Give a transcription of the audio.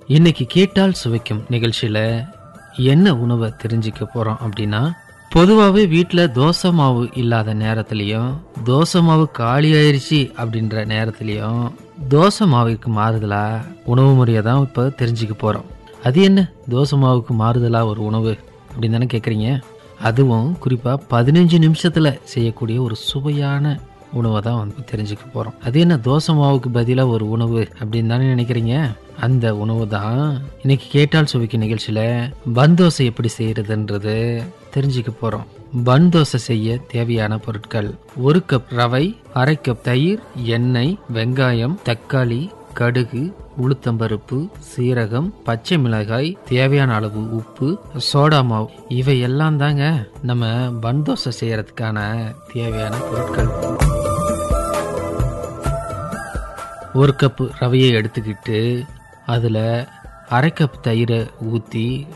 இன்னைக்கு கேட்டால் சுவைக்கும் நிகழ்ச்சியில என்ன உணவை தெரிஞ்சுக்க போறோம் அப்படின்னா பொதுவாகவே வீட்டில் தோசை மாவு இல்லாத நேரத்துலையும் தோசை மாவு காலி ஆயிருச்சு அப்படின்ற நேரத்துலையும் தோசை மாவுக்கு மாறுதலா உணவு முறையை தான் இப்போ தெரிஞ்சுக்க போகிறோம் அது என்ன தோசை மாவுக்கு மாறுதலா ஒரு உணவு அப்படின்னு தானே கேட்குறீங்க அதுவும் குறிப்பாக பதினஞ்சு நிமிஷத்தில் செய்யக்கூடிய ஒரு சுவையான உணவை தான் வந்து தெரிஞ்சுக்க போகிறோம் அது என்ன தோசை மாவுக்கு பதிலாக ஒரு உணவு அப்படின்னு தானே நினைக்கிறீங்க அந்த உணவு தான் இன்னைக்கு கேட்டால் சுவைக்கு நிகழ்ச்சியில் பன் தோசை எப்படி செய்யறதுன்றது தெரிஞ்சுக்க போகிறோம் பன் தோசை செய்ய தேவையான பொருட்கள் ஒரு கப் ரவை அரை கப் தயிர் எண்ணெய் வெங்காயம் தக்காளி கடுகு உளுத்தம்பருப்பு சீரகம் பச்சை மிளகாய் தேவையான அளவு உப்பு சோடா மாவு இவை எல்லாம் தாங்க நம்ம பன் தோசை செய்யறதுக்கான தேவையான பொருட்கள் ஒரு கப்பு ரவையை எடுத்துக்கிட்டு அதில் அரை கப் தயிரை ஊற்றி